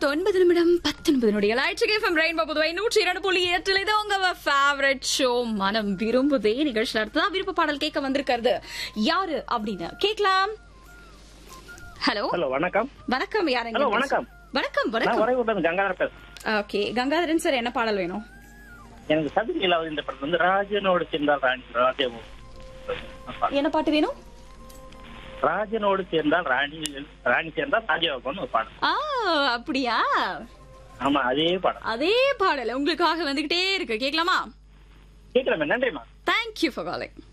இருபத்தி ஒன்பது நிமிடம் பத்தொன்பது நொடிகள் ஆயிடுச்சு எஃப்எம் ரெயின்போ புதுவை நூற்றி இரண்டு புள்ளி எட்டில் இது உங்க ஃபேவரட் ஷோ மனம் விரும்புதே நிகழ்ச்சியில் அடுத்ததான் விருப்ப பாடல் கேட்க வந்திருக்கிறது யாரு அப்படின்னு கேட்கலாம் ஹலோ ஹலோ வணக்கம் வணக்கம் யாருங்க Hello, வணக்கம். வணக்கம் நான் வணக்கம் உறையூர்ல கங்காதர பேசுறேன் ஓகே கங்காதரன் சார் என்ன பாடல் வேணும் எனக்கு சதி இல்லாத இந்த படத்துல வந்து ராஜனோடு சேர்ந்தால் ராணி ராஜ என்ன பாட்டு வேணும் ராஜனோடு சேர்ந்தால் ராணி ராணி சேர்ந்தால் ராஜயோகம்னு ஒரு பாடம் ஆ அப்படியா ஆமா அதே பாடம் அதே பாடல் உங்களுக்காக வந்துகிட்டே இருக்கு கேட்கலாமா கேட்கலாமே நன்றிமா தேங்க்யூ ஃபார் காலிங்